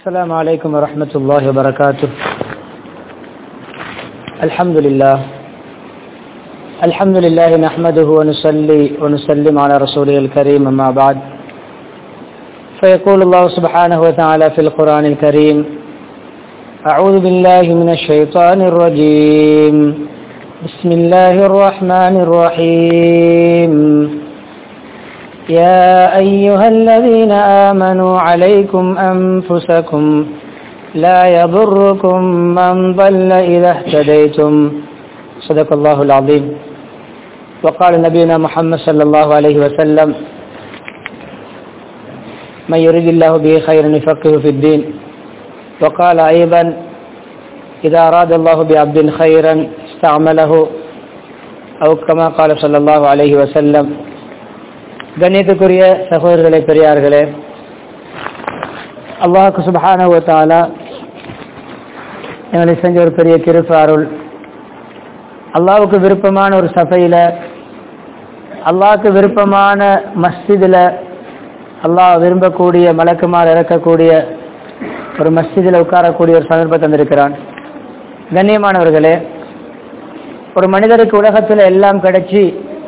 السلام عليكم ورحمة الله وبركاته الحمد لله الحمد لله نحمده ونصلي ونسلم على رسوله الكريم أما بعد فيقول الله سبحانه وتعالى في القرآن الكريم أعوذ بالله من الشيطان الرجيم بسم الله الرحمن الرحيم يا أيها الذين آمنوا عليكم أنفسكم لا يضركم من ضل إذا اهتديتم صدق الله العظيم وقال نبينا محمد صلى الله عليه وسلم من يريد الله به خيرا يفقه في الدين وقال أيضا إذا أراد الله بعبد خيرا استعمله أو كما قال صلى الله عليه وسلم கண்ணியத்துக்குரிய சகோதரர்களே பெரியார்களே அல்லாஹுக்கு சுபஹான தாலா எங்களை செஞ்ச ஒரு பெரிய கிருப்பு அருள் அல்லாவுக்கு விருப்பமான ஒரு சபையில் அல்லாவுக்கு விருப்பமான மஸ்ஜிதில் அல்லாஹ் விரும்பக்கூடிய மலக்குமார் இறக்கக்கூடிய ஒரு மஸ்ஜிதில் உட்காரக்கூடிய ஒரு சந்தர்ப்பம் தந்திருக்கிறான் கண்ணியமானவர்களே ஒரு மனிதருக்கு உலகத்தில் எல்லாம் கிடைச்சி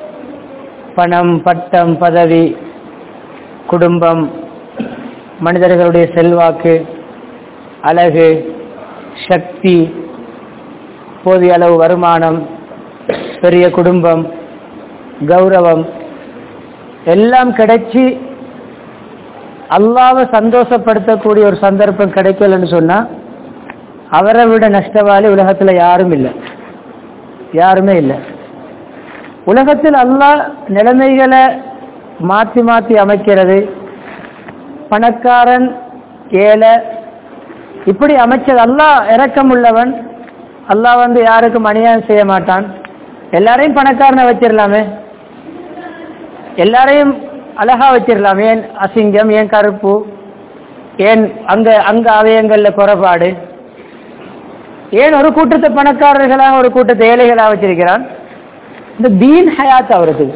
பணம் பட்டம் பதவி குடும்பம் மனிதர்களுடைய செல்வாக்கு அழகு சக்தி போதிய அளவு வருமானம் பெரிய குடும்பம் கௌரவம் எல்லாம் கிடைச்சி அல்லாவை சந்தோஷப்படுத்தக்கூடிய ஒரு சந்தர்ப்பம் கிடைக்கலன்னு சொன்னா அவரை விட நஷ்டவாளி உலகத்தில் யாரும் இல்லை யாருமே இல்லை உலகத்தில் அல்லாஹ் நிலைமைகளை மாற்றி மாற்றி அமைக்கிறது பணக்காரன் ஏழை இப்படி அமைச்சது அல்லாஹ் இறக்கம் உள்ளவன் அல்லாஹ் வந்து யாருக்கும் அநியாயம் செய்ய மாட்டான் எல்லாரையும் பணக்காரனை வச்சிடலாமே எல்லாரையும் அழகா வச்சிடலாம் ஏன் அசிங்கம் ஏன் கருப்பு ஏன் அங்க அங்க அவயங்கள்ல குறைபாடு ஏன் ஒரு கூட்டத்தை பணக்காரர்களாக ஒரு கூட்டத்தை ஏழைகளாக வச்சிருக்கிறான் இந்த தீன் ஹயாத் அவருக்கு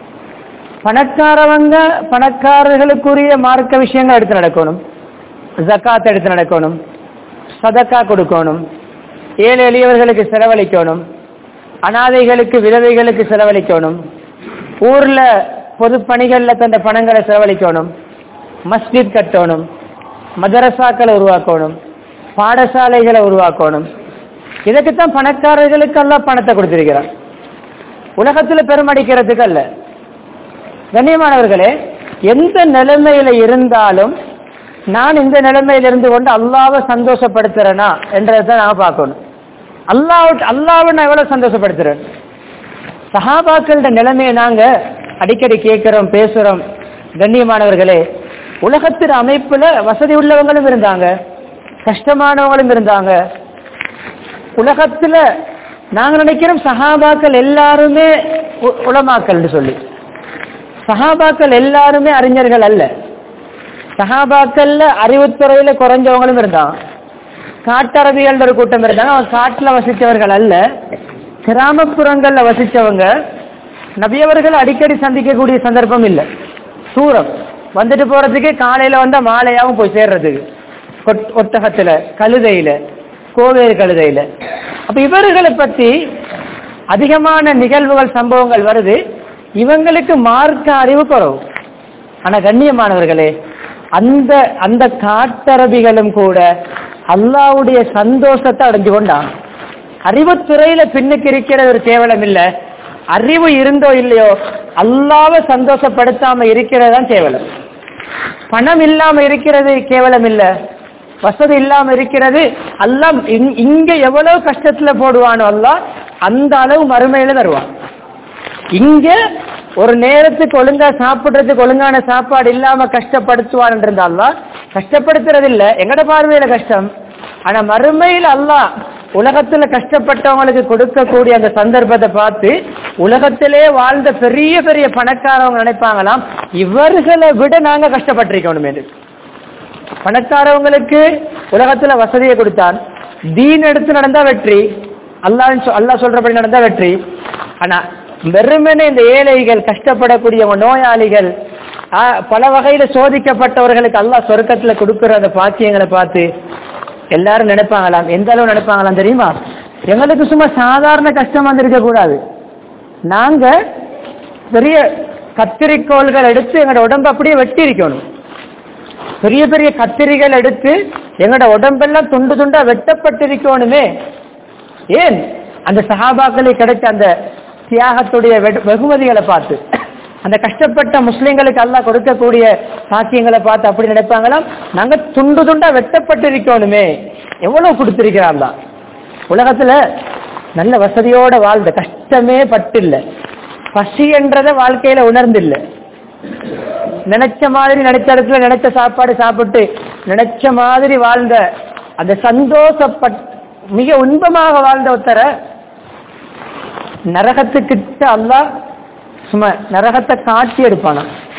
பணக்காரவங்க பணக்காரர்களுக்குரிய மார்க்க விஷயங்கள் எடுத்து நடக்கணும் ஜக்காத் எடுத்து நடக்கணும் சதக்கா கொடுக்கணும் ஏழை எளியவர்களுக்கு செலவழிக்கணும் அனாதைகளுக்கு விதவைகளுக்கு செலவழிக்கணும் ஊர்ல பொது பணிகள்ல தந்த பணங்களை செலவழிக்கணும் மஸ்ஜித் கட்டணும் மதரசாக்களை உருவாக்கணும் பாடசாலைகளை உருவாக்கணும் இதுக்குத்தான் பணக்காரர்களுக்கெல்லாம் பணத்தை கொடுத்திருக்கிறார் உலகத்துல பெருமடிக்கிறதுக்கு அல்ல கண்ணியமானவர்களே எந்த நிலைமையில இருந்தாலும் நான் இந்த நிலைமையில இருந்து கொண்டு அல்லாவை சந்தோஷப்படுத்துறேனா என்றதை நான் பார்க்கணும் அல்லாஹ் அல்லாவை நான் எவ்வளவு சந்தோஷப்படுத்துறேன் சஹாபாக்களோட நிலைமையை நாங்க அடிக்கடி கேட்கிறோம் பேசுறோம் கண்ணியமானவர்களே உலகத்தின் அமைப்புல வசதி உள்ளவங்களும் இருந்தாங்க கஷ்டமானவங்களும் இருந்தாங்க உலகத்துல நாங்க நினைக்கிறோம் சஹாபாக்கள் எல்லாருமே உலமாக்கள் சொல்லி சஹாபாக்கள் எல்லாருமே அறிஞர்கள் அல்ல சஹாபாக்கள்ல அறிவுத்துறையில குறைஞ்சவங்களும் இருந்தாங்க காட்டரபிகள் ஒரு கூட்டம் இருந்தாங்க அவங்க காட்டுல வசித்தவர்கள் அல்ல கிராமப்புறங்கள்ல வசிச்சவங்க நபியவர்கள் அடிக்கடி சந்திக்கக்கூடிய சந்தர்ப்பம் இல்லை தூரம் வந்துட்டு போறதுக்கு காலையில வந்தா மாலையாவும் போய் சேர்றதுக்கு ஒட்டகத்துல கழுதையில கோவேறு கழுதையில அப்ப இவர்களை பத்தி அதிகமான நிகழ்வுகள் சம்பவங்கள் வருது இவங்களுக்கு மார்க்க அறிவு குறவு ஆனா கண்ணியமானவர்களே அந்த அந்த காட்டரபிகளும் கூட அல்லாவுடைய சந்தோஷத்தை அடைஞ்சு கொண்டான் அறிவுத்துறையில பின்னுக்கு இருக்கிறது ஒரு கேவலம் இல்ல அறிவு இருந்தோ இல்லையோ அல்லாவை சந்தோஷப்படுத்தாம இருக்கிறது தான் கேவலம் பணம் இல்லாம இருக்கிறது கேவலம் இல்ல வசதி இல்லாம இருக்கிறது எல்லாம் இங்க எவ்வளவு கஷ்டத்துல போடுவானோ அல்ல அந்த அளவு மறுமையில தருவான் இங்க ஒரு நேரத்துக்கு ஒழுங்கா சாப்பிடுறதுக்கு ஒழுங்கான சாப்பாடு இல்லாம கஷ்டப்படுத்துவான் இருந்தாலும் கஷ்டப்படுத்துறது இல்ல எங்கட பார்வையில கஷ்டம் ஆனா மறுமையில் அல்லாஹ் உலகத்துல கஷ்டப்பட்டவங்களுக்கு கொடுக்கக்கூடிய அந்த சந்தர்ப்பத்தை பார்த்து உலகத்திலே வாழ்ந்த பெரிய பெரிய பணக்காரவங்க நினைப்பாங்களாம் இவர்களை விட நாங்க கஷ்டப்பட்டிருக்கணும் என்று பணக்காரவங்களுக்கு உலகத்துல வசதியை கொடுத்தான் தீன் எடுத்து நடந்தா வெற்றி அல்லா அல்லா சொல்றபடி நடந்தா வெற்றி ஆனா வெறுமனே இந்த ஏழைகள் கஷ்டப்படக்கூடிய நோயாளிகள் ஆ, பல வகையில சோதிக்கப்பட்டவர்களுக்கு அல்லாஹ் சொர்க்கத்துல கொடுக்கிற அந்த பாக்கியங்களை பார்த்து எல்லாரும் நினைப்பாங்களாம் எந்த அளவு நினைப்பாங்களாம் தெரியுமா எங்களுக்கு சும்மா சாதாரண கஷ்டம் வந்திருக்க கூடாது நாங்க பெரிய கத்திரிக்கோள்கள் எடுத்து எங்களோட உடம்பு அப்படியே வெட்டி இருக்கணும் பெரிய பெரிய கத்திரிகள் எடுத்து எங்களோட உடம்பெல்லாம் துண்டு துண்டா வெட்டப்பட்டிருக்கணுமே ஏன் அந்த சஹாபாக்களுக்கு கிடைச்ச அந்த தியாகத்துடைய வெ- வெகுமதிகளை பார்த்து அந்த கஷ்டப்பட்ட முஸ்லிம்களுக்கு அல்லாஹ் கொடுக்கக்கூடிய சாக்கியங்களை பார்த்து அப்படி நினைப்பாங்களாம் நாங்க துண்டு துண்டா வெட்டப்பட்டிருக்கணுமே எவ்வளவு கொடுத்திருக்கிறாங்களா உலகத்துல நல்ல வசதியோட வாழ்ந்த கஷ்டமே பட்டில்ல பசி என்றத வாழ்க்கையில உணர்ந்தில்லை நினைச்ச மாதிரி நினைச்ச இடத்துல நினைச்ச சாப்பாடு சாப்பிட்டு நினைச்ச மாதிரி வாழ்ந்த அந்த சந்தோஷப்பட் மிக இன்பமாக வாழ்ந்த ஒருத்தரை நரகத்துக்கிட்ட அல்லாஹ் சும்மா நரகத்தை காட்டி எடுப்பானா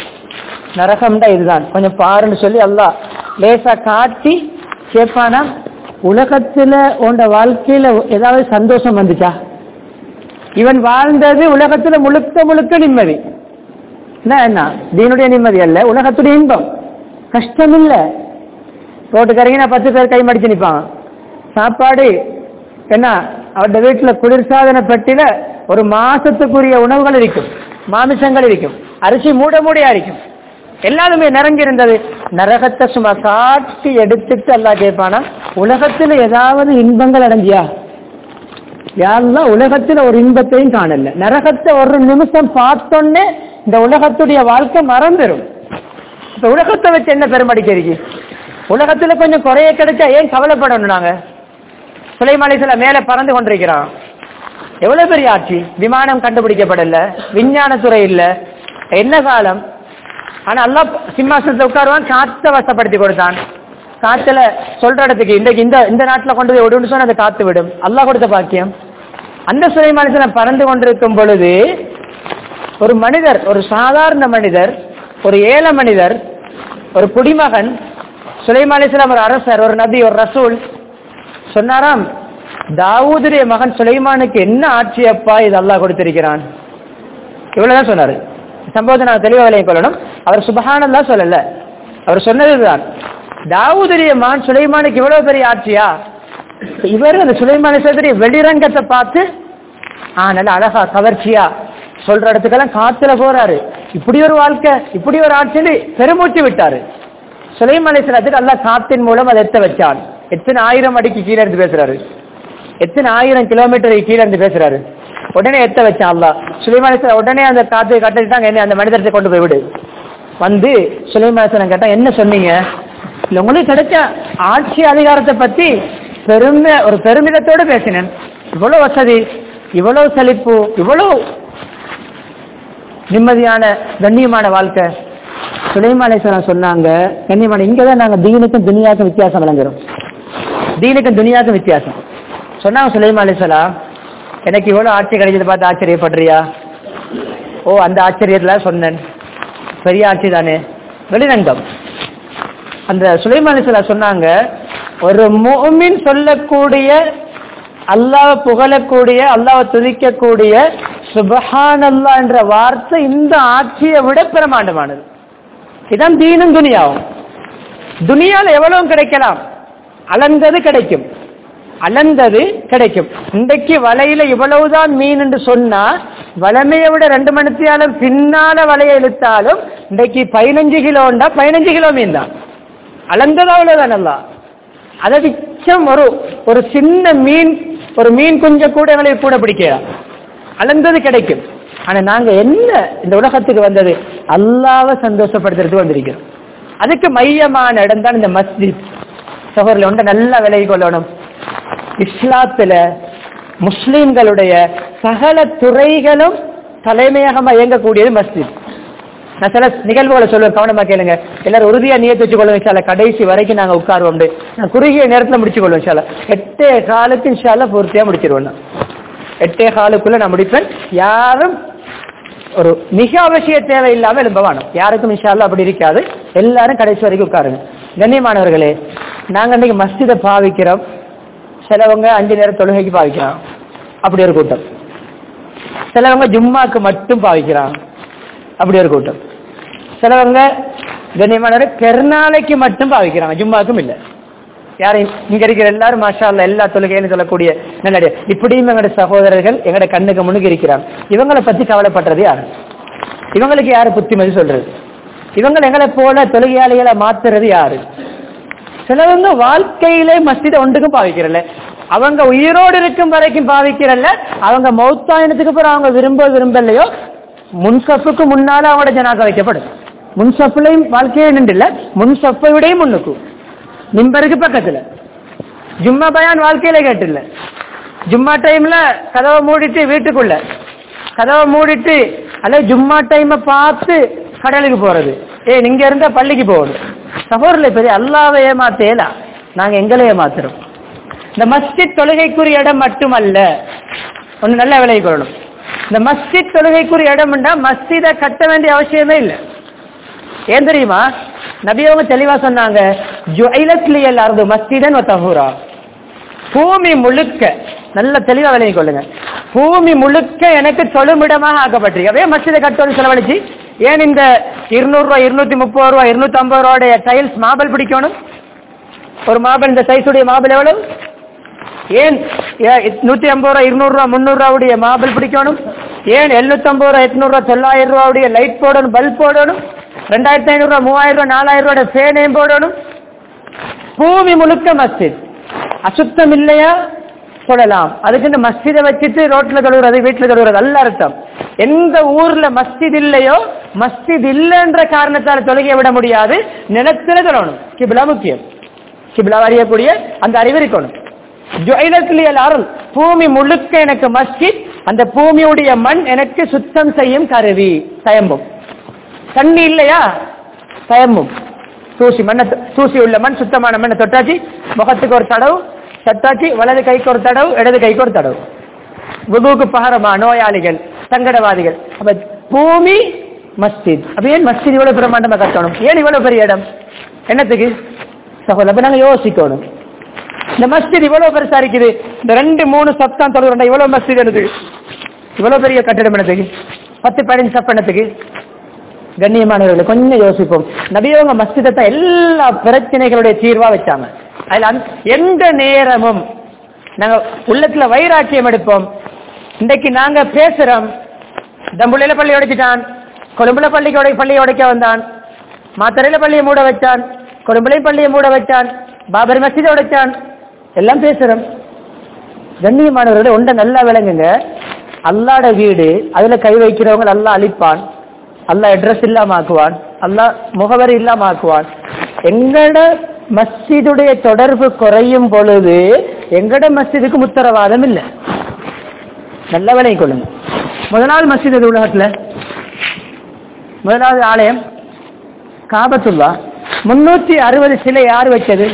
நரகம்டா இதுதான் கொஞ்சம் பாருன்னு சொல்லி அல்லாஹ் லேசா காட்டி கேட்பானா உலகத்துல உண்ட வாழ்க்கையில ஏதாவது சந்தோஷம் வந்துச்சா இவன் வாழ்ந்தது உலகத்துல முழுக்க முழுக்க நிம்மதி என்ன என்ன தீனுடைய நிம்மதி அல்ல உலகத்துடைய இன்பம் கஷ்டம் இல்ல ரோட்டுக்கரைக்கு பத்து பேர் கை மடிச்சு நிப்பாங்க சாப்பாடு என்ன அவருடைய வீட்டுல குளிர்சாதன பெட்டியில ஒரு மாசத்துக்குரிய உணவுகள் இருக்கும் மாமிசங்கள் இருக்கும் அரிசி மூட மூடையா இருக்கும் எல்லாருமே நிறைஞ்சிருந்தது நரகத்தை சும்மா காட்டி எடுத்துட்டு எல்லாம் கேட்பானா உலகத்துல ஏதாவது இன்பங்கள் அடைஞ்சியா யாரெல்லாம் உலகத்துல ஒரு இன்பத்தையும் காணல நரகத்தை ஒரு நிமிஷம் பார்த்தோன்னே இந்த உலகத்துடைய வாழ்க்கை மறந்துடும் இப்ப உலகத்தை வச்சு என்ன பெருமடிக்கிறீங்க உலகத்துல கொஞ்சம் குறைய கிடைச்சா ஏன் கவலைப்படணும் நாங்க சுலைமலைசில மேல பறந்து கொண்டிருக்கிறான் எவ்வளவு பெரிய ஆட்சி விமானம் கண்டுபிடிக்கப்படல விஞ்ஞானத்துறை இல்ல என்ன காலம் ஆனா அல்லாஹ் சிம்மாசனத்துல உட்காருவான் காத்த வசப்படுத்தி கொடுத்தான் காத்துல சொல்ற இடத்துக்கு இன்றைக்கு இந்த இந்த நாட்டுல கொண்டு போய் விடுன்னு சொன்னா அதை காத்து விடும் அல்லாஹ் கொடுத்த பாக்கியம் அந்த சுலைமானத்துல பறந்து கொண்டிருக்கும் பொழுது ஒரு மனிதர் ஒரு சாதாரண மனிதர் ஒரு ஏழை மனிதர் ஒரு குடிமகன் சுலைமானிஸ்லாம் ஒரு அரசர் ஒரு நபி ஒரு ரசூல் சொன்னாராம் தாவூதுடைய மகன் சுலைமானுக்கு என்ன ஆட்சி அப்பா இது அல்லாஹ் கொடுத்திருக்கிறான் இவ்வளவுதான் சொன்னாரு சம்பவத்தை நான் தெளிவாக விளைய கொள்ளணும் அவர் சுபஹானல்லா சொல்லல அவர் சொன்னதுதான் தாவூதுடைய மகன் சுலைமானுக்கு இவ்வளவு பெரிய ஆட்சியா இவர் அந்த சுலைமான சதுரிய வெளிரங்கத்தை பார்த்து ஆ நல்ல அழகா கவர்ச்சியா சொல்ற இடத்துக்கெல்லாம் காத்துல போறாரு இப்படி ஒரு வாழ்க்கை இப்படி ஒரு ஆட்சின்னு பெருமூச்சு விட்டாரு சுலைமலை சிலத்துக்கு அல்ல காத்தின் மூலம் அதை எத்த வச்சான் எத்தனை ஆயிரம் அடிக்கு கீழே இருந்து பேசுறாரு எத்தனை ஆயிரம் கிலோமீட்டருக்கு கீழே இருந்து பேசுறாரு உடனே எத்த வச்சான் அல்லா சுலைமான உடனே அந்த காத்து கட்டிட்டாங்க என்ன அந்த மனிதத்தை கொண்டு போய் விடு வந்து சுலைமாசனம் கேட்டா என்ன சொன்னீங்க இல்ல உங்களுக்கு கிடைச்ச ஆட்சி அதிகாரத்தை பத்தி பெருமை ஒரு பெருமிதத்தோடு பேசினேன் இவ்வளவு வசதி இவ்வளவு செழிப்பு இவ்வளவு நிம்மதியான கண்ணியமான வாழ்க்கை சுலைமாலேஸ்வரன் சொன்னாங்க கண்ணியமான இங்கதான் நாங்க தீனுக்கும் துனியாக்கும் வித்தியாசம் விளங்குறோம் தீனுக்கும் துனியாக்கும் வித்தியாசம் சொன்னாங்க சுலைமாலேஸ்வரா எனக்கு இவ்வளவு ஆட்சி கிடைச்சது பார்த்து ஆச்சரியப்படுறியா ஓ அந்த ஆச்சரியத்துல சொன்னேன் பெரிய ஆட்சி தானே வெளிரங்கம் அந்த சுலைமானிசலா சொன்னாங்க ஒரு முஃமின் சொல்லக்கூடிய அல்லாஹ் புகழக்கூடிய அல்லாஹ் துதிக்கக்கூடிய சுபஹானல்லா என்ற வார்த்தை இந்த ஆட்சியை விட பிரமாண்டமானது இதான் தீனும் துனியாவும் துனியால எவ்வளவு கிடைக்கலாம் அளந்தது கிடைக்கும் அளந்தது கிடைக்கும் இன்றைக்கு வலையில இவ்வளவுதான் மீன் என்று சொன்னா வளமையை விட ரெண்டு மணித்தியாலும் பின்னால வலையை இழுத்தாலும் இன்றைக்கு பதினஞ்சு கிலோண்டா பதினஞ்சு கிலோ மீன் தான் அளந்தது அவ்வளவுதான் நல்லா அதை மிச்சம் ஒரு ஒரு சின்ன மீன் ஒரு மீன் குஞ்ச கூட எங்களுக்கு கூட பிடிக்கலாம் அளந்தது கிடைக்கும் ஆனா நாங்க என்ன இந்த உலகத்துக்கு வந்தது அல்லாவை சந்தோஷப்படுத்துறதுக்கு வந்திருக்கிறோம் அதுக்கு மையமான இடம் தான் இந்த மஸ்ஜித் சகோதரில் ஒன்றை நல்லா விலகி கொள்ளணும் இஸ்லாத்துல முஸ்லிம்களுடைய சகல துறைகளும் தலைமையகமா இயங்கக்கூடியது மஸ்ஜித் நான் சில நிகழ்வுகளை சொல்லுவேன் கவனமா கேளுங்க எல்லாரும் உறுதியா நியத்து வச்சுக்கொள்ளும் இன்ஷால்ல கடைசி வரைக்கும் நாங்க உட்காருவோம் நான் குறுகிய நேரத்துல முடிச்சு கொள்வோம் இன்ஷால்ல எட்டே காலுக்கு இன்ஷால்ல பூர்த்தியா முடிச்சிருவேன் நான் எட்டே காலுக்குள்ள நான் முடிப்பேன் யாரும் ஒரு மிக அவசிய தேவை இல்லாம எழும்ப வேணும் யாருக்கும் இன்ஷால்ல அப்படி இருக்காது எல்லாரும் கடைசி வரைக்கும் உட்காருங்க கண்ணியமானவர்களே நாங்க இன்னைக்கு மஸ்ஜிதை பாவிக்கிறோம் சிலவங்க அஞ்சு நேரம் தொழுகைக்கு பாவிக்கிறான் அப்படி ஒரு கூட்டம் சிலவங்க ஜும்மாக்கு மட்டும் பாவிக்கிறான் அப்படி ஒரு கூட்டம் சிலவங்க கண்ணியமான பெருநாளைக்கு மட்டும் பாவிக்கிறாங்க ஜும்மாக்கும் இல்லை யாரையும் இங்க இருக்கிற எல்லாரும் மாஷா அல்லா எல்லா தொழுகையிலும் சொல்லக்கூடிய நல்லடியா இப்படியும் எங்களுடைய சகோதரர்கள் எங்களுடைய கண்ணுக்கு முன்னுக்கு இருக்கிறாங்க இவங்களை பத்தி கவலைப்படுறது யாரு இவங்களுக்கு யாரு புத்திமதி சொல்றது இவங்க எங்களை போல தொழுகையாளிகளை மாத்துறது யாரு சிலவங்க வாழ்க்கையிலே மஸ்ஜித ஒன்றுக்கும் பாவிக்கிறல்ல அவங்க உயிரோடு இருக்கும் வரைக்கும் பாவிக்கிறல்ல அவங்க மௌத்தாயினத்துக்கு பிறகு அவங்க விரும்ப விரும்பலையோ முன்சப்புக்கு முன்னால அவங்களோட ஜனாக வைக்கப்படும் முன்சப்புலையும் வாழ்க்கையே நின்று இல்ல முன்சப்பை விடையும் முன்னுக்கு மிம்பருக்கு பக்கத்துல ஜும்மா பயான் வாழ்க்கையில கேட்டில்ல ஜும்மா டைம்ல கதவை மூடிட்டு வீட்டுக்குள்ள கதவை மூடிட்டு அல்ல ஜும்மா டைமை பார்த்து கடலுக்கு போறது ஏ நீங்க இருந்தா பள்ளிக்கு போகணும் சகோதரில் பெரிய அல்லாவை ஏமாத்தேலா நாங்க எங்களை ஏமாத்துறோம் இந்த மஸ்ஜித் தொழுகைக்குரிய இடம் மட்டுமல்ல ஒண்ணு நல்ல விலை கொள்ளணும் இந்த மஸ்ஜித் தொழுகைக்குரிய இடம்னா மஸ்ஜிதை கட்ட வேண்டிய அவசியமே இல்லை ஏன் தெரியுமா நபி அவங்க தெளிவா சொன்னாங்க ஜுஐலத்லியல் அர்து மஸ்ஜிதன் தஹூரா பூமி முழுக்க நல்ல தெளிவா விலகி கொள்ளுங்க பூமி முழுக்க எனக்கு தொழுமிடமாக ஆக்கப்பட்டிருக்கு அதே மஸ்ஜிதை கட்டணும் செலவழிச்சு ஏன் இந்த இருநூறு ரூபாய் இருநூத்தி முப்பது ரூபாய் இருநூத்தி ஐம்பது ரூபாயுடைய டைல்ஸ் மார்பல் பிடிக்கணும் ஒரு மார்பல் இந்த சைஸுடைய மார்பல் எவ்வளவு ஏன் நூத்தி ஐம்பது ரூபா இருநூறு ரூபா முந்நூறு ரூபாவுடைய மார்பல் பிடிக்கணும் ஏன் எழுநூத்தி ஐம்பது ரூபா எட்நூறு ரூபா தொள்ளாயிரம் ரூபாவுடைய லைட் போடணும் பல்ப் போடணும் ரெண்டாயிரத்தி ஐநூறு ரூபா மூவாயிரம் ரூபா நாலாயிரம் ரூபாய் ஃபேனையும் போடணும் பூமி முழுக்க மஸ்ஜித் அசுத்தம் இல்லையா சொல்லலாம் அதுக்கு இந்த மஸ்ஜிதை வச்சுட்டு ரோட்ல கழுவுறது வீட்டுல கழுவுறது அல்ல அர்த்தம் எந்த ஊர்ல மஸ்ஜித் இல்லையோ மஸ்ஜித் இல்லைன்ற காரணத்தால தொழுகையை விட முடியாது நிலத்துல தொழணும் கிபிலா முக்கியம் கிபிலா அறியக்கூடிய அந்த அறிவு இருக்கணும் ஜுவைலத்திலியல் அருள் பூமி முழுக்க எனக்கு மஸ்ஜித் அந்த பூமியுடைய மண் எனக்கு சுத்தம் செய்யும் கருவி தயம்பும் தண்ணி இல்லையா தயம்பும் தூசி மண்ணை தூசி உள்ள மண் சுத்தமான மண்ணை தொட்டாச்சு முகத்துக்கு ஒரு தடவு சத்தாச்சு வலது கைக்கு ஒரு தடவு இடது கைக்கு ஒரு தடவு விபுக்கு பகரமா நோயாளிகள் சங்கடவாதிகள் அப்ப பூமி மஸ்ஜித் அப்ப ஏன் மஸ்ஜித் இவ்வளவு பிரமாண்டமா கட்டணும் ஏன் இவ்வளவு பெரிய இடம் என்னத்துக்கு சகோதரர் அப்ப நாங்க யோசிக்கணும் இந்த மஸ்ஜித் இவ்வளவு பெருசா இருக்குது இந்த ரெண்டு மூணு சப்தான் தொழுகிறா இவ்வளவு மஸ்ஜித் என்னது இவ்வளவு பெரிய கட்டிடம் என்னத்துக்கு பத்து பதினஞ்சு சப் என்னத்துக்கு கண்ணியமானவர்களை கொஞ்சம் யோசிப்போம் நபியவங்க மஸ்ஜிதத்தை எல்லா பிரச்சனைகளுடைய தீர்வா வச்சாங்க அதுல எந்த நேரமும் நாங்க உள்ளத்துல வைராக்கியம் எடுப்போம் இன்றைக்கு நாங்க பேசுறோம் தம்புள்ளையில பள்ளி உடைச்சிட்டான் கொழும்புல பள்ளிக்கு உடை பள்ளியை உடைக்க வந்தான் மாத்தரையில பள்ளியை மூட வச்சான் கொழும்புலையும் பள்ளியை மூட வச்சான் பாபர் மஸ்ஜிதை உடைச்சான் எல்லாம் பேசுறோம் கண்ணியமானவர்களே ஒன்றை நல்லா விளங்குங்க அல்லாட வீடு அதுல கை வைக்கிறவங்க நல்லா அழிப்பான் அல்லா அட்ரஸ் இல்லாம ஆக்குவான் அல்லா முகவரி இல்லாம ஆக்குவான் எங்கட மஸ்ஜிதுடைய தொடர்பு குறையும் பொழுது எங்கட மஸ்ஜிதுக்கு முத்தரவாதம் இல்லை நல்ல விலையை கொள்ளுங்க முதலாவது மஸ்ஜித் இது உலகத்துல முதலாவது ஆலயம் காபத்துல்லா முன்னூத்தி அறுபது சிலை யார் வச்சது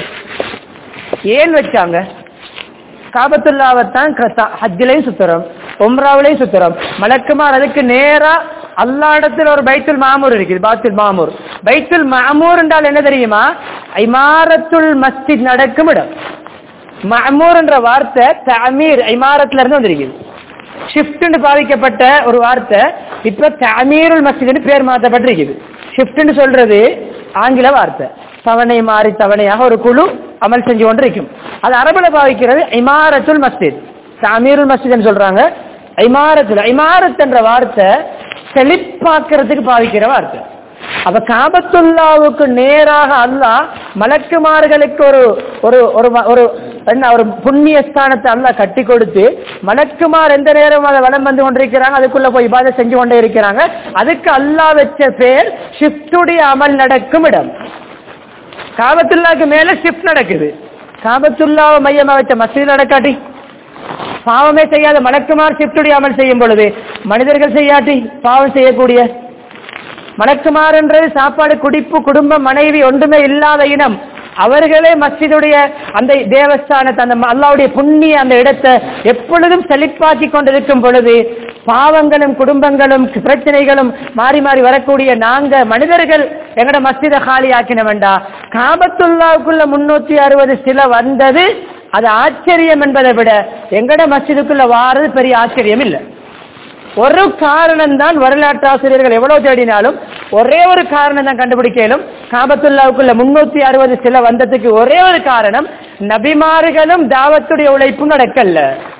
ஏன் வச்சாங்க காபத்துல்லாவைத்தான் ஹஜ்ஜிலையும் சுத்துறோம் உம்ராவிலையும் சுத்துறோம் மலக்குமார் அதுக்கு நேரா அல்லா இடத்துல ஒரு பைத்துல் மாமூர் இருக்குது பாத்துல் மாமூர் பைத்துல் மாமூர் என்றால் என்ன தெரியுமா ஐமாரத்துல் மஸ்ஜித் நடக்கும் இடம் மாமூர் என்ற வார்த்தை தமீர் ஐமாரத்துல இருந்து வந்திருக்குது ஷிஃப்ட் பாதிக்கப்பட்ட ஒரு வார்த்தை இப்ப தமீருல் மஸ்ஜித் பேர் மாற்றப்பட்டிருக்குது ஷிஃப்ட் சொல்றது ஆங்கில வார்த்தை தவணை மாறி தவணையாக ஒரு குழு அமல் செஞ்சு கொண்டு இருக்கும் அது அரபுல பாவிக்கிறது இமாரத்துல் மஸ்ஜித் அமீருல் மஸ்ஜித் சொல்றாங்க இமாரத்துல் இமாரத் என்ற வார்த்தை செழிப்பாக்குறதுக்கு பாவிக்கிற வார்த்தை அப்ப காபத்துல்லாவுக்கு நேராக அல்லாஹ் மலக்குமார்களுக்கு ஒரு ஒரு ஒரு ஒரு என்ன ஒரு புண்ணிய ஸ்தானத்தை அல்லாஹ் கட்டி கொடுத்து மலக்குமார் எந்த நேரம் அதை வளம் வந்து கொண்டிருக்கிறாங்க அதுக்குள்ள போய் இபாதை செஞ்சு கொண்டே இருக்கிறாங்க அதுக்கு அல்லாஹ் வச்ச பேர் ஷிஃப்டுடைய அமல் நடக்கும் இடம் காபத்துல்லாக்கு மேல ஷிஃப்ட் நடக்குது காபத்துல்லாவை மையமா வச்ச மசீது நடக்காட்டி பாவமே செய்யாத மலக்குமார் ஷிஃப்டுடைய அமல் செய்யும் பொழுது மனிதர்கள் செய்யாட்டி பாவம் செய்யக்கூடிய மலக்குமார் என்றது சாப்பாடு குடிப்பு குடும்பம் மனைவி ஒன்றுமே இல்லாத இனம் அவர்களே மஸ்ஜிதுடைய அந்த தேவஸ்தானத்தை அந்த அல்லாவுடைய புண்ணிய அந்த இடத்தை எப்பொழுதும் செழிப்பாக்கி கொண்டிருக்கும் பொழுது பாவங்களும் குடும்பங்களும் பிரச்சனைகளும் மாறி மாறி வரக்கூடிய நாங்க மனிதர்கள் எங்கட மஸ்ஜித காலி ஆக்கின வேண்டா காபத்துல்லாவுக்குள்ள முன்னூத்தி அறுபது சில வந்தது அது ஆச்சரியம் என்பதை விட எங்கட மஸ்ஜிதுக்குள்ள வாரது பெரிய ஆச்சரியம் இல்லை ஒரு காரணம் தான் வரலாற்று ஆசிரியர்கள் எவ்வளவு தேடினாலும் ஒரே ஒரு காரணம் தான் கண்டுபிடிக்கலும் காபத்துல்லாவுக்குள்ள முன்னூத்தி அறுபது சில வந்ததுக்கு ஒரே ஒரு காரணம் நபிமார்களும் தாவத்துடைய உழைப்பும் நடக்கல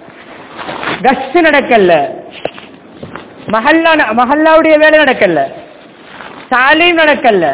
கஷ்டு நடக்கல மஹல்லா மஹல்லாவுடைய வேலை நடக்கல தாலீம் நடக்கல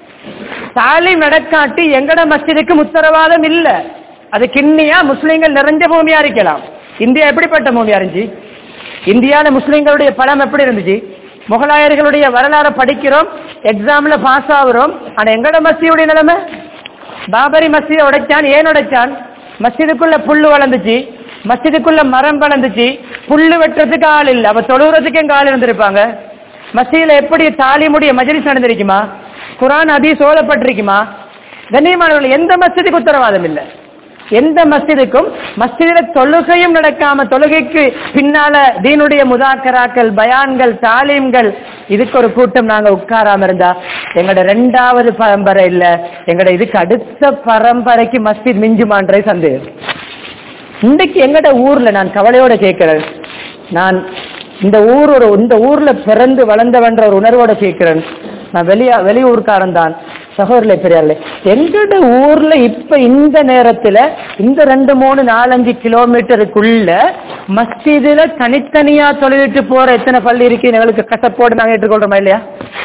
தாலீம் நடக்காட்டி எங்கட மஸ்ஜிதுக்கு உத்தரவாதம் இல்ல அது கிண்ணியா முஸ்லீம்கள் நிறைஞ்ச பூமியா இருக்கலாம் இந்தியா எப்படிப்பட்ட பூமியா இருந்துச்சு இந்தியால முஸ்லீம்களுடைய பலம் எப்படி இருந்துச்சு முகலாயர்களுடைய வரலாறு படிக்கிறோம் எக்ஸாம்ல பாஸ் ஆகுறோம் ஆனா எங்கட மஸ்ஜியுடைய நிலைமை பாபரி மஸ்ஜிதை உடைச்சான் ஏன் உடைச்சான் மஸ்ஜிதுக்குள்ள புல்லு வளர்ந்துச்சு மஸ்ஜிதுக்குள்ள மரம் வளர்ந்துச்சு புல்லு வெட்டுறதுக்கு ஆள் இல்ல அப்ப தொழுகிறதுக்கு எங்க ஆள் இருந்திருப்பாங்க மசீல எப்படி தாலிமுடைய மஜலிஸ் நடந்திருக்குமா குரான் அதி சோழப்பட்டிருக்குமா கண்ணியமானவர்கள் எந்த மஸ்ஜிதுக்கு உத்தரவாதம் இல்லை எந்த மஸ்ஜிதுக்கும் மஸ்ஜிதில தொழுகையும் நடக்காம தொழுகைக்கு பின்னால தீனுடைய முதாக்கராக்கள் பயான்கள் தாலீம்கள் இதுக்கு ஒரு கூட்டம் நாங்க உட்காராம இருந்தா எங்களோட ரெண்டாவது பரம்பரை இல்ல எங்களோட இதுக்கு அடுத்த பரம்பரைக்கு மஸ்ஜித் மிஞ்சுமான்றது சந்தேகம் இன்றைக்கு எங்கட ஊர்ல நான் கவலையோட கேட்கிறேன் நான் இந்த ஊர் ஒரு இந்த ஊர்ல பிறந்து வளர்ந்தவன்ற ஒரு உணர்வோட கேட்கிறேன் நான் வெளியா வெளியூர்காரன் தான் சகோதரில் பெரியார்ல எங்கட ஊர்ல இப்ப இந்த நேரத்துல இந்த ரெண்டு மூணு நாலஞ்சு கிலோமீட்டருக்குள்ள மஸ்ஜிதுல தனித்தனியா தொழிலிட்டு போற எத்தனை பள்ளி இருக்கு எங்களுக்கு கசப்போடு நாங்க ஏற்றுக்கொள்றோமா இல்லையா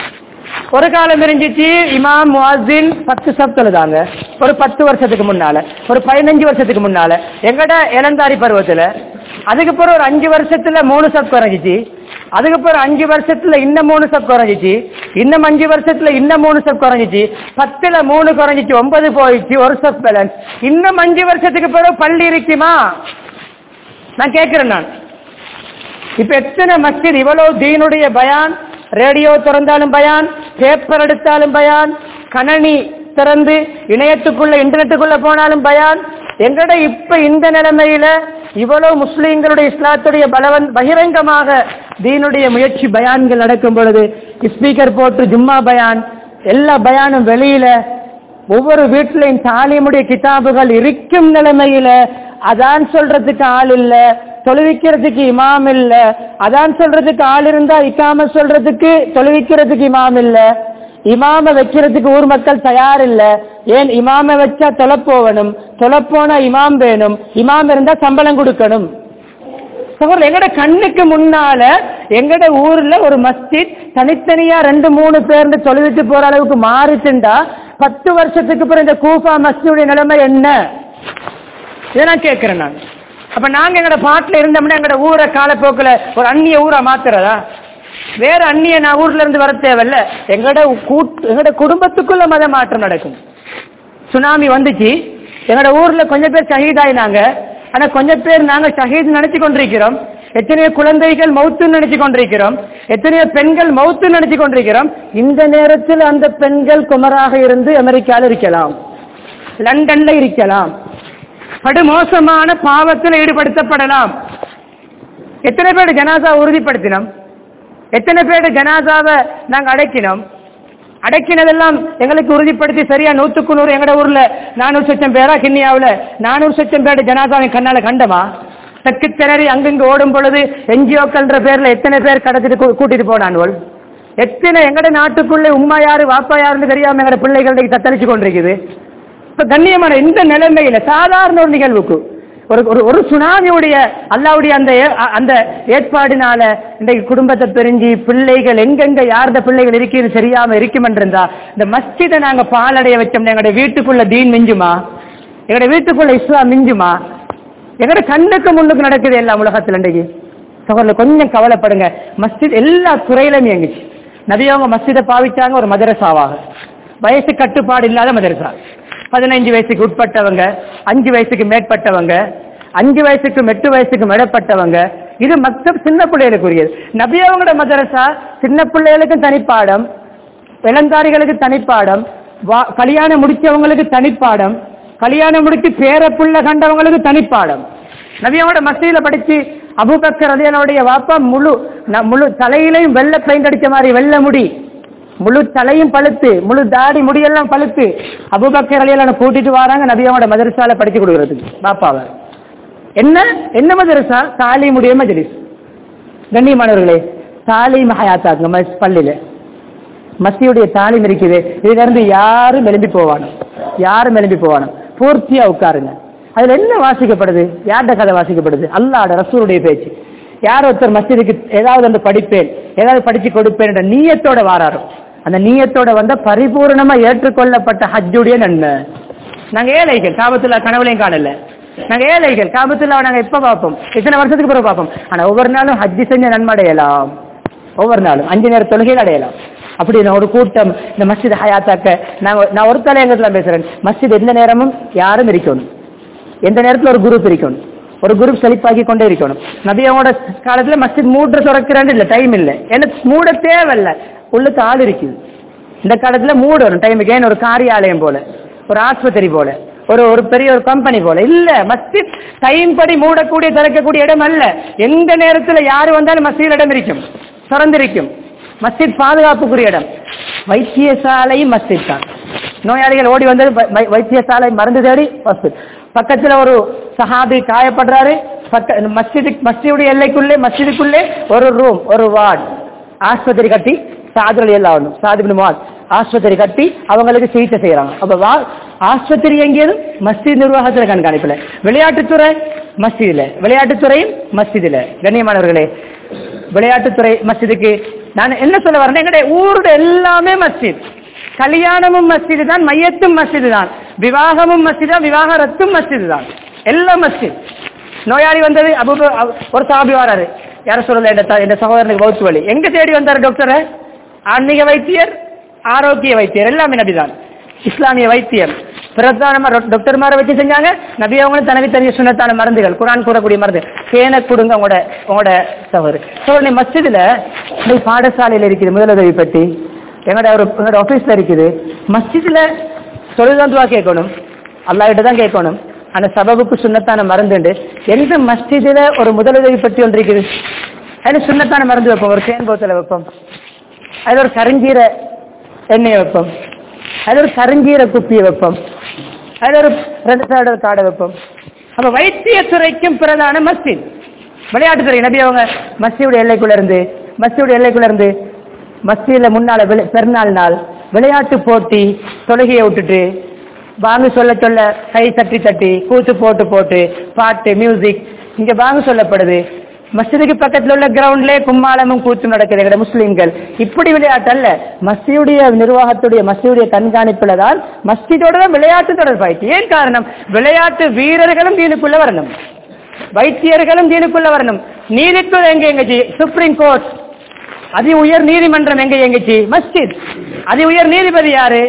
ஒரு காலம் இருந்துச்சு இமாம் முவாசின் பத்து சப் தொழுதாங்க ஒரு பத்து வருஷத்துக்கு முன்னால ஒரு பதினஞ்சு வருஷத்துக்கு முன்னால எங்கட இளந்தாரி பருவத்துல அதுக்கப்புறம் ஒரு அஞ்சு வருஷத்துல மூணு சப் குறைஞ்சிச்சு அதுக்கப்புறம் அஞ்சு வருஷத்துல இன்னும் மூணு சப் குறைஞ்சிச்சு இன்னும் அஞ்சு வருஷத்துல இன்னும் மூணு சப் குறைஞ்சிச்சு பத்துல மூணு குறைஞ்சிச்சு ஒன்பது போயிடுச்சு ஒரு சப் பேலன்ஸ் இன்னும் அஞ்சு வருஷத்துக்கு பிறகு பள்ளி இருக்குமா நான் கேட்கிறேன் நான் இப்ப எத்தனை மஸ்ஜித் இவ்வளவு தீனுடைய பயான் ரேடியோ திறந்தாலும் பயான் பேப்பர் எடுத்தாலும் பயான் கணனி திறந்து இணையத்துக்குள்ள இன்டர்நெட்டுக்குள்ள போனாலும் பயான் எங்கட இப்ப இந்த நிலைமையில இவ்வளவு முஸ்லிம்களுடைய இஸ்லாத்துடைய பலவன் பகிரங்கமாக தீனுடைய முயற்சி பயான்கள் நடக்கும் பொழுது ஸ்பீக்கர் போட்டு ஜும்மா பயான் எல்லா பயானும் வெளியில ஒவ்வொரு வீட்டிலையும் தாலிமுடைய கிதாபுகள் இருக்கும் நிலைமையில அதான் சொல்றதுக்கு ஆள் இல்ல தொழுவிக்கிறதுக்கு இமாம் இல்ல அதான் சொல்றதுக்கு ஆள் இருந்தா இக்காம சொல்றதுக்கு தொழுவிக்கிறதுக்கு இமாம் இல்ல இமாம வைக்கிறதுக்கு ஊர் மக்கள் தயார் இல்ல ஏன் இமாம வச்சா தொலைப்போவணும் தொலைப்போனா இமாம் வேணும் இமாம் இருந்தா சம்பளம் கொடுக்கணும் சகோதரர் எங்கட கண்ணுக்கு முன்னால எங்கட ஊர்ல ஒரு மஸ்ஜித் தனித்தனியா ரெண்டு மூணு பேர்ந்து தொழுவிட்டு போற அளவுக்கு மாறிச்சுண்டா பத்து வருஷத்துக்கு பிறகு இந்த கூஃபா மஸ்ஜிதுடைய நிலைமை என்ன இதை நான் கேட்கிறேன் நான் அப்ப நாங்க எங்கட பாட்டுல இருந்தோம்னா எங்கட ஊரை காலப்போக்கில் ஒரு அந்நிய ஊரா மாத்துறதா வேற அந்நிய நான் ஊர்ல இருந்து வர தேவையில்ல எங்கட கூட்டு எங்கட குடும்பத்துக்குள்ள மத மாற்றம் நடக்கும் சுனாமி வந்துச்சு எங்கட ஊர்ல கொஞ்சம் பேர் ஷஹீதாயினாங்க ஆனா கொஞ்சம் பேர் நாங்க ஷஹீத் நினைச்சு கொண்டிருக்கிறோம் எத்தனையோ குழந்தைகள் மௌத்து நினைச்சு கொண்டிருக்கிறோம் எத்தனையோ பெண்கள் மௌத்து நினைச்சு கொண்டிருக்கிறோம் இந்த நேரத்தில் அந்த பெண்கள் குமராக இருந்து அமெரிக்கால இருக்கலாம் லண்டன்ல இருக்கலாம் படுமோசமான பாவத்தில் ஈடுபடுத்தப்படலாம் எத்தனை பேர் ஜனாசா உறுதிப்படுத்தினோம் எத்தனை பேர் ஜனாசாவை நாங்க அடக்கினோம் அடக்கினதெல்லாம் எங்களுக்கு உறுதிப்படுத்தி சரியா நூத்துக்கு நூறு எங்கட ஊர்ல நானூறு லட்சம் பேரா கிண்ணியாவுல நானூறு லட்சம் பேர் ஜனாசாவை கண்ணால கண்டமா தக்கு திணறி அங்கங்க ஓடும் பொழுது என்ஜிஓக்கள்ன்ற பேர்ல எத்தனை பேர் கடத்திட்டு கூ- கூட்டிட்டு போனான்வள் எத்தனை எங்கட நாட்டுக்குள்ளே உம்மா யாரு வாப்பா யாருன்னு தெரியாம எங்கட பிள்ளைகளுக்கு தத்தளிச்சு கொண்டிருக்குது இப்ப கண்ணியமான இந்த நிலைமையில சாதாரண ஒரு நிகழ்வுக்கு ஒரு ஒரு ஒரு சுனாமியுடைய அல்லாவுடைய அந்த ஏ- அ- அந்த ஏற்பாடினால இன்றைக்கு குடும்பத்தை பிரிஞ்சு பிள்ளைகள் எங்கெங்க யார்த பிள்ளைகள் இருக்குன்னு தெரியாம இருக்குமென்றிருந்தா இந்த மஸ்ஜிதை நாங்க பாலடைய வச்சோம்னா எங்களுடைய வீட்டுக்குள்ள தீன் மிஞ்சுமா எங்களுடைய வீட்டுக்குள்ள இஸ்லாம் மிஞ்சுமா எங்களுடைய கண்ணுக்கு முன்னுக்கு நடக்குது எல்லாம் உலகத்துல இன்றைக்கு சகோதரர் கொஞ்சம் கவலைப்படுங்க மஸ்ஜித் எல்லா துறையிலும் இயங்குச்சு நபியவங்க மஸ்ஜிதை பாவிச்சாங்க ஒரு மதரசாவாக வயசு கட்டுப்பாடு இல்லாத மதரசா பதினைஞ்சு வயசுக்கு உட்பட்டவங்க அஞ்சு வயசுக்கு மேற்பட்டவங்க அஞ்சு வயசுக்கும் எட்டு வயசுக்கு மேற்பட்டவங்க இது மக்தப் சின்ன பிள்ளைகளுக்குரியது நபியவங்களோட மதரசா சின்ன பிள்ளைகளுக்கும் தனிப்பாடம் இளந்தாரிகளுக்கு தனிப்பாடம் வா- கல்யாணம் முடிச்சவங்களுக்கு தனிப்பாடம் கல்யாணம் முடிச்சு பேர புள்ள கண்டவங்களுக்கு தனிப்பாடம் நபியோட மசீல படிச்சு அபூபக்கர் ரலியல்லாஹுடைய வாப்பா முழு ந- முழு தலையிலையும் வெள்ளை பெயிண்ட் அடிச்ச மாதிரி வெள்ளை முடி முழு தலையும் பழுத்து முழு தாடி முடியெல்லாம் பழுத்து அபூபக்கர் ரலியல்லாஹு கூட்டிட்டு வராங்க நபியோட மதரசால படிச்சு கொடுக்கறதுக்கு பாப்பாவை என்ன என்ன மதரசா தாலி முடிய மஜ்லிஸ் கண்ணியமானவர்களே தாலீம் ஹயாத்தாக்குங்க மஸ் பள்ளியில மஸ்தியுடைய தாலீம் இருக்குது இதுல இருந்து யாரும் எழும்பி போவானோ யாரும் எழும்பி போவானோ பூர்த்தியா உட்காருங்க அதுல என்ன வாசிக்கப்படுது யார்ட கதை வாசிக்கப்படுது அல்லாட ரசூருடைய பேச்சு யார் ஒருத்தர் மஸ்ஜிதுக்கு ஏதாவது வந்து படிப்பேன் ஏதாவது படிச்சு கொடுப்பேன் என்ற நீயத்தோட வாராரோ அந்த நீயத்தோட வந்த பரிபூர்ணமா ஏற்றுக்கொள்ளப்பட்ட ஹஜ்ஜுடைய நன்மை நாங்க ஏழைகள் காபத்துல கனவுலையும் காணல நாங்க ஏழைகள் காபத்துல நாங்க எப்ப பார்ப்போம் எத்தனை வருஷத்துக்கு பிறகு பார்ப்போம் ஆனா ஒவ்வொரு நாளும் ஹஜ்ஜி செஞ்ச நன்மை அடையலாம் ஒவ்வொரு நாளும் அஞ்சு நேர தொழுகையில் அடையலாம் அப்படி நான் ஒரு கூட்டம் இந்த மஸ்ஜித் ஹயாத்தாக்க நான் நான் ஒரு தலையங்கத்துல பேசுறேன் மஸ்ஜித் எந்த நேரமும் யாரும் இருக்கணும் எந்த நேரத்துல ஒரு குரூப் இருக்கணும் ஒரு குரூப் செழிப்பாக்கி கொண்டே இருக்கணும் நபியோட காலத்துல மஸ்ஜித் மூடுற திறக்கிறான்னு இல்ல டைம் இல்ல எனக்கு மூட தேவையில்ல உள்ளுக்கு ஆள் இருக்குது இந்த காலத்துல மூடணும் டைமுக்கு ஏன் ஒரு காரியாலயம் போல ஒரு ஆஸ்பத்திரி போல ஒரு ஒரு பெரிய ஒரு கம்பெனி போல இல்ல மஸ்ஜித் டைம் படி மூடக்கூடிய திறக்கக்கூடிய இடம் அல்ல எந்த நேரத்துல யாரு வந்தாலும் மஸ்ஜித் இடம் இருக்கும் திறந்திருக்கும் மஸ்ஜித் பாதுகாப்புக்குரிய இடம் வைத்தியசாலையும் மஸ்ஜித் தான் நோயாளிகள் ஓடி வந்தது வை- வை- வைத்தியசாலை மருந்து தேடி மஸ்ஜித் பக்கத்துல ஒரு சஹாபி காயப்படுறாரு பக்க மஸ்ஜிது மஸ்ஜிதுடைய எல்லைக்குள்ளே மஸ்ஜிதுக்குள்ளே ஒரு ரூம் ஒரு வார்டு ஆஸ்பத்திரி கட்டி சாதுகள் எல்லாம் ஒண்ணும் சாதிபின் மாத் ஆஸ்பத்திரி கட்டி அவங்களுக்கு சிகிச்சை செய்யறாங்க அப்ப வா ஆஸ்பத்திரி எங்கேயும் மஸ்ஜித் நிர்வாகத்துல கண்காணிப்புல விளையாட்டுத்துறை மஸ்ஜிதுல விளையாட்டுத்துறையும் மஸ்ஜிதுல கண்ணியமானவர்களே விளையாட்டுத்துறை மஸ்ஜிதுக்கு நான் என்ன சொல்ல வரேன் எங்களுடைய ஊருடைய எல்லாமே மஸ்ஜித் கல்யாணமும் மஸ்ஜிது தான் மையத்தும் மஸ்ஜிது தான் விவாகமும் மஸ்ஜிது தான் விவாகரத்தும் மஸ்ஜிது தான் எல்லாம் மஸ்ஜித் நோயாளி வந்தது அபு ஒரு சாபி வராரு யார சொல்லல என் த- என் சகோதரனுக்கு வகுத்து வலி எங்க தேடி வந்தாரு டாக்டர் ஆன்மீக வைத்தியர் ஆரோக்கிய வைத்தியர் எல்லாமே நபிதான் இஸ்லாமிய வைத்தியம் பிரதானமா டாக்டர் மார வச்சு செஞ்சாங்க நபி அவங்களும் தனக்கு தெரிஞ்ச சுண்ணத்தான மருந்துகள் குரான் கூறக்கூடிய மருந்து கேன கொடுங்க உங்களோட உங்களோட சகோதரி சோழனை மஸ்ஜிதுல இந்த பாடசாலையில இருக்குது முதலுதவி பெட்டி எங்களோட ஒரு எங்களோட ஆபீஸ்ல இருக்குது மஸ்ஜிதுல தொழில்தான் துவா கேட்கணும் அல்லாஹ்கிட்ட தான் கேட்கணும் அந்த சபபுக்கு சுண்ணத்தான மருந்துண்டு எந்த மஸ்ஜிதுல ஒரு முதலுதவி பெட்டி ஒன்று இருக்குது அதுல சுண்ணத்தான மருந்து வைப்போம் ஒரு தேன் போத்தல வைப்போம் அதுல ஒரு கருஞ்சீர எண்ணெயை வைப்போம் அதுல ஒரு கருஞ்சீர குப்பியை வைப்போம் அதுல ஒரு ரெண்டு சைடு காடை வைப்போம் அப்ப வைத்தியத்துறைக்கும் பிரதான மஸ்ஜித் விளையாட்டுத்துறை நபி அவங்க மஸ்ஜியுடைய எல்லைக்குள்ள இருந்து மஸ்ஜியுடைய எல்லைக்குள்ள இருந்து மஸ்ஜிதுல முன்னால விளை- பெருநாள் நாள் விளையாட்டு போட்டி தொழுகையை விட்டுட்டு வாங்க சொல்ல சொல்ல கை தட்டி தட்டி கூத்து போட்டு போட்டு பாட்டு மியூசிக் இங்க வாங்க சொல்லப்படுது மஸ்ஜிதுக்கு பக்கத்துல உள்ள கிரவுண்ட்ல கும்மாளமும் கூத்தும் நடக்குது எங்கட முஸ்லிம்கள் இப்படி விளையாட்டு அல்ல மஸ்ஜியுடைய நிர்வாகத்துடைய மஸ்ஜியுடைய கண்காணிப்புல தான் மஸ்ஜிதோட தான் விளையாட்டு தொடர்பாயிட்டு ஏன் காரணம் விளையாட்டு வீரர்களும் தீனுக்குள்ள வரணும் வைத்தியர்களும் தீனுக்குள்ள வரணும் நீதித்துறை எங்க எங்கச்சி சுப்ரீம் கோர்ட் அதி உயர் நீதிமன்றம் எங்க எங்கச்சி மஸ்ஜித் அதி உயர் நீதிபதி யாரு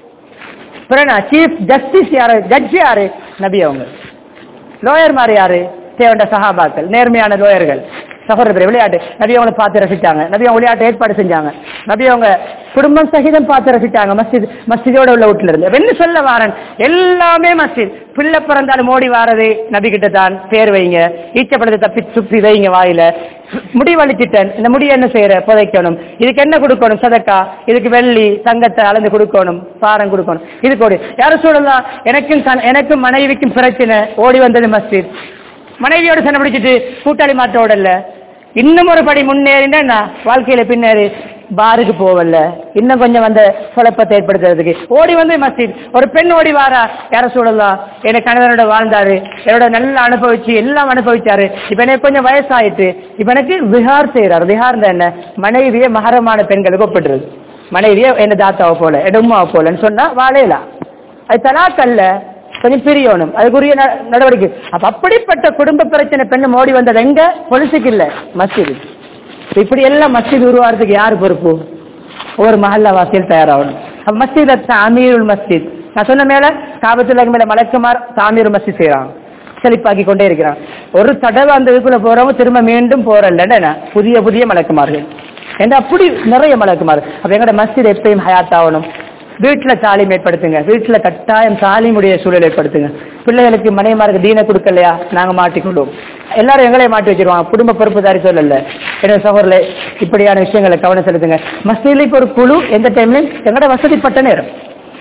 பிரணா சீஃப் ஜஸ்டிஸ் யாரு ஜட்ஜ் யாரு நபி அவங்க லோயர் மாதிரி யாரு தேவண்ட சஹாபாக்கள் நேர்மையான லோயர்கள் சகோதர விளையாட்டு நபி அவங்களை பார்த்து ரசிச்சாங்க நபி அவங்க விளையாட்டு ஏற்பாடு செஞ்சாங்க நபி அவங்க குடும்பம் சகிதம் பார்த்து ரசிச்சாங்க மஸ்ஜித் மஸ்ஜிதோட உள்ள வீட்டுல இருந்து என்ன சொல்ல வாரன் எல்லாமே மஸ்ஜித் பிள்ளை பிறந்தாலும் ஓடி வாரது நபி கிட்ட தான் பேர் வைங்க ஈச்சப்படத்தை தப்பி சுப்பி வைங்க வாயில முடி வலிச்சிட்டேன் இந்த முடியை என்ன செய்யற புதைக்கணும் இதுக்கு என்ன கொடுக்கணும் சதக்கா இதுக்கு வெள்ளி தங்கத்தை அளந்து கொடுக்கணும் பாரம் கொடுக்கணும் இதுக்கு ஓடி யாரும் சொல்லலாம் எனக்கும் கண- எனக்கும் மனைவிக்கும் பிரச்சனை ஓடி வந்தது மஸ்ஜித் மனைவியோட சண்டை பிடிச்சிட்டு கூட்டாளி மாத்த ஓடல இன்னும் ஒரு படி முன்னேறினா நான் வாழ்க்கையில பின்னேறி பாருக்கு போவல்ல இன்னும் கொஞ்சம் வந்த குழப்பத்தை ஏற்படுத்துறதுக்கு ஓடி வந்து மஸ்ஜித் ஒரு பெண் ஓடி வாரா யார சொல்லலாம் எனக்கு கணவனோட வாழ்ந்தாரு என்னோட நல்லா அனுபவிச்சு எல்லாம் அனுபவிச்சாரு இப்ப எனக்கு கொஞ்சம் வயசாயிட்டு இப்ப எனக்கு விஹார் செய்யறாரு விஹார் என்ன மனைவியே மகரமான பெண்களுக்கு ஒப்பிடுறது மனைவியே என்ன தாத்தாவை போல என் உமாவை போலன்னு சொன்னா வாழையலாம் அது தலாக் அல்ல கொஞ்சம் பிரியணும் அதுக்குரிய ந- நடவடிக்கை அப்ப அப்படிப்பட்ட குடும்ப பிரச்சனை பெண்ணு மோடி வந்தது எங்க பொலிசுக்கு இல்ல மஸ்ஜிது இப்படி எல்லாம் மஸ்ஜித் உருவாகிறதுக்கு யாரு பொறுப்பு ஒரு மஹல்லா வாசியில் தயாராகணும் அப்ப மஸ்ஜித் தாமீருல் மஸ்ஜித் நான் சொன்ன மேல காபத்துல மேல மலக்குமார் தாமீர் மஸ்ஜித் செய்யறாங்க செழிப்பாக்கி கொண்டே இருக்கிறான் ஒரு தடவை அந்த இதுக்குள்ள போறவங்க திரும்ப மீண்டும் போறல்ல புதிய புதிய மலக்குமார்கள் ஏன்னா அப்படி நிறைய மலக்குமார் அப்ப எங்கட மஸ்ஜித் எப்பயும் ஹயாத் ஆகணும் வீட்டுல தாலீம் ஏற்படுத்துங்க வீட்டுல கட்டாயம் தாலீமுடைய சூழல் ஏற்படுத்துங்க பிள்ளைகளுக்கு மனைவிமாருக்கு தீனை கொடுக்கலையா நாங்க மாட்டிக்கொள்வோம் எல்லாரும் எங்களையே மாட்டி வச்சிருவாங்க குடும்ப பொறுப்புதாரி சொல்லல என்னோட சகோதரர்களே இப்படியான விஷயங்களை கவனம் செலுத்துங்க மஸ்ஜித்ல இப்ப ஒரு குழு எந்த டைம்லயும் எங்கட வசதிப்பட்ட நேரம்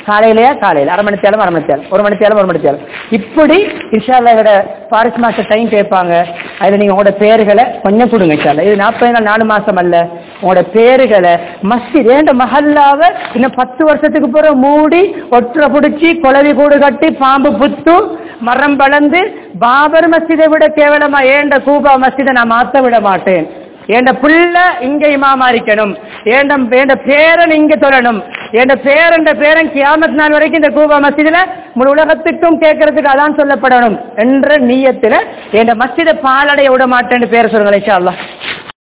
காலையிலயா காலையில் அரை மணி தேலம் அரை மணி தேலம் ஒரு மணி தேலம் ஒரு மணி தேலம் இப்படி இன்ஷால்லா இதோட ஃபாரஸ்ட் மாஸ்டர் டைம் கேட்பாங்க அதில் நீங்கள் உங்களோட பேர்களை கொஞ்சம் கொடுங்க இன்ஷால்லா இது நாற்பது நாள் நாலு மாசம் அல்ல உங்களோட பேருகளை மஸ்ஜித் ஏண்ட மஹல்லாவை இன்னும் பத்து வருஷத்துக்கு பிறகு மூடி ஒற்றை பிடிச்சி குளவி கூடு கட்டி பாம்பு புத்து மரம் வளர்ந்து பாபர் மஸ்ஜிதை விட கேவலமா ஏண்ட கூபா மஸ்ஜிதை நான் மாத்த விட மாட்டேன் என் புள்ள இங்க இமாமா இருக்கணும் என் என் பேரன் இங்க தொழணும் என் பேரன் பேரன் கியாமத் நாள் வரைக்கும் இந்த கூபா மஸ்ஜிதுல முழு உலகத்துக்கும் கேட்கறதுக்கு அதான் சொல்லப்படணும் என்ற நீயத்துல என் மஸ்ஜிதை பாலடைய விட மாட்டேன்னு பேர சொல்லுங்களேன் இன்ஷா அல்லாஹ்